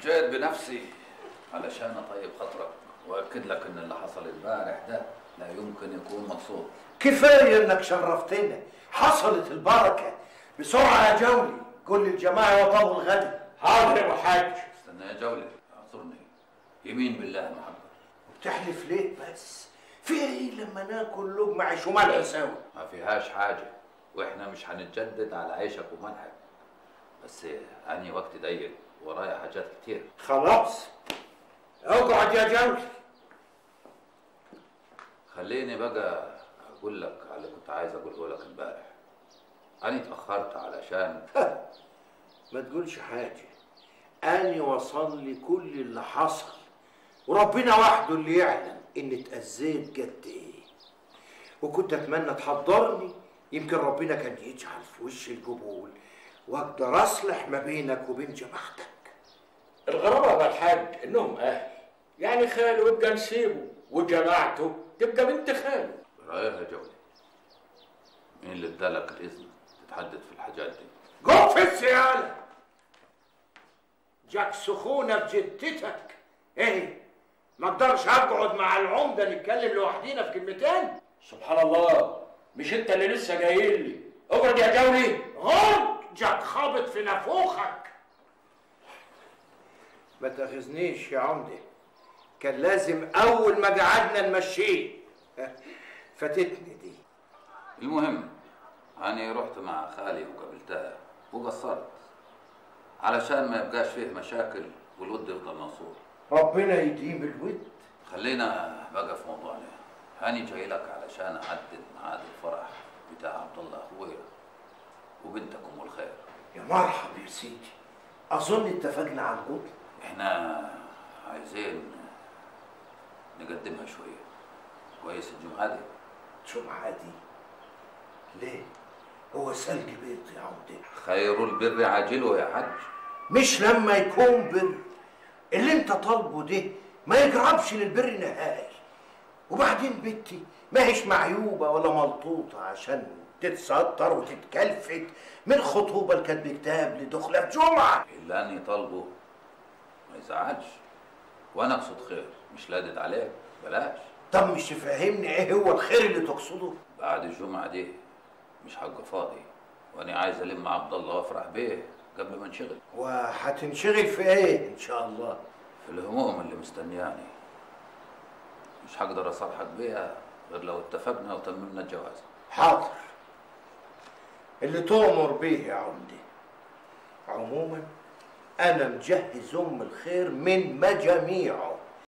جيت بنفسي علشان اطيب خاطرك واكد لك ان اللي حصل امبارح ده لا يمكن يكون مقصود كفايه انك شرفتنا حصلت البركه بسرعه يا جولي قول للجماعه يطلبوا الغدا حاضر يا ابو حاج استنى يا جولة اعذرني يمين بالله محمد بتحلف ليه بس في ايه لما ناكل لقمه عيش وملح سوا ما فيهاش حاجة واحنا مش هنتجدد على عيشك وملحك بس اني وقت ضيق ورايا حاجات كتير خلاص اقعد يا جولي خليني بقى اقول لك على اللي كنت عايز اقوله لك امبارح انا اتاخرت علشان ما تقولش حاجه اني وصل لي كل اللي حصل وربنا وحده اللي يعلم اني اتاذيت قد ايه وكنت اتمنى تحضرني يمكن ربنا كان يجعل في وشي القبول واقدر اصلح ما بينك وبين جماعتك الغرابه يا ابو الحاج انهم اهل يعني خاله يبقى نسيبه وجماعته تبقى بنت خاله رايها يا جولي مين اللي ادالك الاذن تتحدث في الحاجات دي قم في السيالة جاك سخونة بجدتك ايه ما اقدرش اقعد مع العمدة نتكلم لوحدينا في كلمتين سبحان الله مش انت اللي لسه جاي لي اقعد يا جولي غلط جاك خابط في نافوخك ما تاخذنيش يا عمدة كان لازم اول ما قعدنا نمشيه فاتتني دي المهم أنا رحت مع خالي وقابلتها وقصرت علشان ما يبقاش فيه مشاكل والود يفضل منصور ربنا يديم الود خلينا بقى في موضوعنا هاني جاي لك علشان احدد ميعاد الفرح بتاع عبد الله اخويا وبنتك ام الخير يا مرحبا يا سيدي اظن اتفقنا على القطن احنا عايزين نقدمها شويه كويس الجمعه دي الجمعة دي ليه هو سلق بيض يا عمدة خير البر عاجله يا حاج مش لما يكون بر اللي انت طالبه ده ما يقربش للبر نهائي وبعدين بنتي ما هيش معيوبة ولا ملطوطة عشان تتستر وتتكلفت من خطوبة لكتب كتاب لدخلة في جمعة اللي اني طالبه ما يزعلش وانا اقصد خير مش لادد عليك بلاش طب مش تفهمني ايه هو الخير اللي تقصده بعد الجمعه دي مش هبقى فاضي وانا عايز الم عبد الله وافرح بيه قبل ما انشغل وهتنشغل في ايه ان شاء الله في الهموم اللي مستنياني مش هقدر اصرحك بيها غير لو اتفقنا وتممنا الجواز حاضر اللي تؤمر بيه يا عمدي عموما انا مجهز ام الخير من مجاميعه